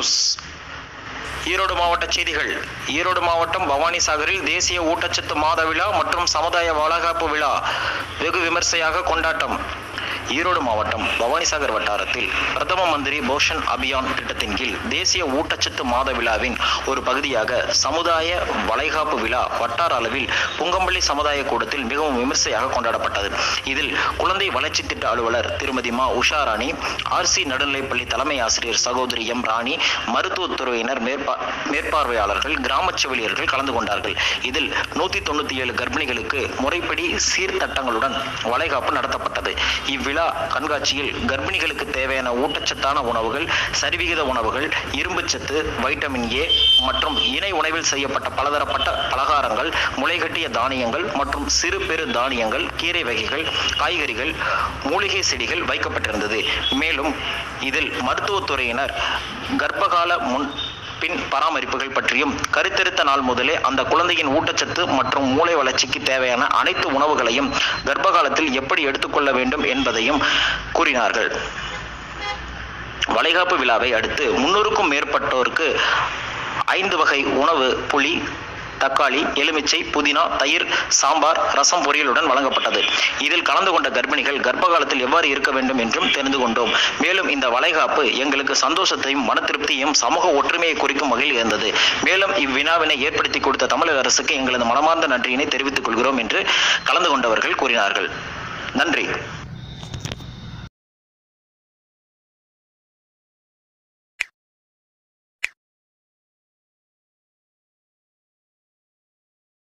news Erode மாவட்ட செய்திகள் ஈரோடு மாவட்டம் பவானிசாகரில் தேசிய ஊட்டச்சத்து மாத விழா மற்றும் சமுதாய வளகாப்பு விழா வெகு விமர்சையாக கொண்டாட்டம் ஈரோடு மாவட்டம் பவானிசாகர் வட்டாரத்தில் பிரதம மந்திரி போஷன் அபியான் திட்டத்தின் கீழ் தேசிய ஊட்டச்சத்து மாத விழாவின் ஒரு பகுதியாக சமுதாய வளைகாப்பு விழா வட்டார அளவில் புங்கம்பள்ளி சமுதாய கூடத்தில் மிகவும் விமர்சையாக கொண்டாடப்பட்டது இதில் குழந்தை வளர்ச்சி திட்ட அலுவலர் திருமதி மா உஷாராணி ஆர்சி நடுநிலைப்பள்ளி தலைமை ஆசிரியர் சகோதரி எம் ராணி மருத்துவத்துறையினர் மேற்பா மேற்பார்வையாளர்கள் கிராம செவிலியர்கள் கலந்து கொண்டார்கள் இதில் நூத்தி தொண்ணூத்தி ஏழு கர்ப்பிணிகளுக்கு முறைப்படி சீர்திட்டங்களுடன் வளைகாப்பு நடத்தப்பட்டது இவ்விழா கண்காட்சியில் கர்ப்பிணிகளுக்கு தேவையான ஊட்டச்சத்தான உணவுகள் சரிவிகித உணவுகள் இரும்புச்சத்து வைட்டமின் ஏ மற்றும் இணை உணவில் செய்யப்பட்ட பலதரப்பட்ட பலகாரங்கள் முளைகட்டிய தானியங்கள் மற்றும் சிறு பெரு தானியங்கள் கீரை வகைகள் காய்கறிகள் மூலிகை செடிகள் வைக்கப்பட்டிருந்தது மேலும் இதில் மருத்துவத்துறையினர் கர்ப்பகால முன் பின் பராமரிப்புகள் பற்றியும் கருத்தரித்த நாள் முதலே அந்த குழந்தையின் ஊட்டச்சத்து மற்றும் மூளை வளர்ச்சிக்கு தேவையான அனைத்து உணவுகளையும் கர்ப்பகாலத்தில் எப்படி எடுத்துக்கொள்ள வேண்டும் என்பதையும் கூறினார்கள் வளைகாப்பு விழாவை அடுத்து முன்னூறுக்கும் மேற்பட்டோருக்கு ஐந்து வகை உணவு புளி தக்காளி எலுமிச்சை புதினா தயிர் சாம்பார் ரசம் பொரியலுடன் வழங்கப்பட்டது இதில் கலந்து கொண்ட கர்ப்பிணிகள் கர்ப்ப காலத்தில் எவ்வாறு இருக்க வேண்டும் என்றும் தெரிந்து கொண்டோம் மேலும் இந்த வளைகாப்பு எங்களுக்கு சந்தோஷத்தையும் மன திருப்தியையும் சமூக ஒற்றுமையை குறிக்கும் வகையில் இருந்தது மேலும் இவ்வினாவினை ஏற்படுத்தி கொடுத்த தமிழக அரசுக்கு எங்களது மனமார்ந்த நன்றியினை தெரிவித்துக் கொள்கிறோம் என்று கலந்து கொண்டவர்கள் கூறினார்கள் நன்றி